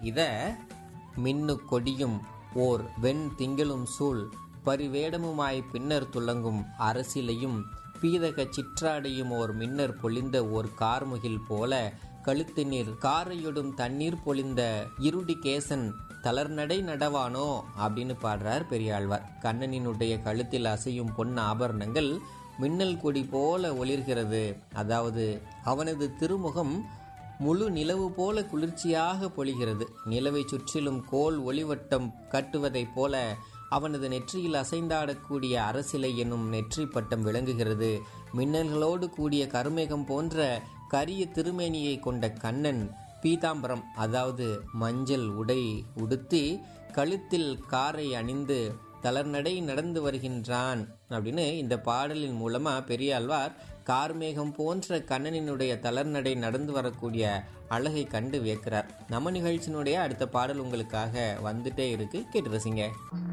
இத மின்னு கொடியும் ஓர் வெண் திங்களும் சூழ் பரிவேடமுமாய் பின்னர் துலங்கும் அரசிலையும் பீதக சிற்றாடையும் ஓர் மின்னர் பொழிந்த ஓர் கார்முகில் போல கழுத்தினீர் காரையொடும் தண்ணீர் பொழிந்த இருடி கேசன் தளர்நடை நடவானோ அப்படின்னு பாடுறார் பெரியாழ்வார் கண்ணனினுடைய கழுத்தில் அசையும் பொன் ஆபரணங்கள் மின்னல் கொடி போல ஒளிர்கிறது அதாவது அவனது திருமுகம் முழு நிலவு போல குளிர்ச்சியாக பொழிகிறது நிலவை சுற்றிலும் கோல் ஒளிவட்டம் கட்டுவதைப் போல அவனது நெற்றியில் அசைந்தாடக்கூடிய அரசிலை என்னும் நெற்றி பட்டம் விளங்குகிறது மின்னல்களோடு கூடிய கருமேகம் போன்ற கரிய திருமேனியை கொண்ட கண்ணன் பீதாம்பரம் அதாவது மஞ்சள் உடை உடுத்தி கழுத்தில் காரை அணிந்து தளர்நடை நடந்து வருகின்றான் அப்படின்னு இந்த பாடலின் மூலமா பெரியாழ்வார் கார்மேகம் போன்ற கண்ணனினுடைய தளர்நடை நடந்து வரக்கூடிய அழகை கண்டு வியக்கிறார் நம்ம நிகழ்ச்சியினுடைய அடுத்த பாடல் உங்களுக்காக வந்துட்டே இருக்கு கேட்டு ரசிங்க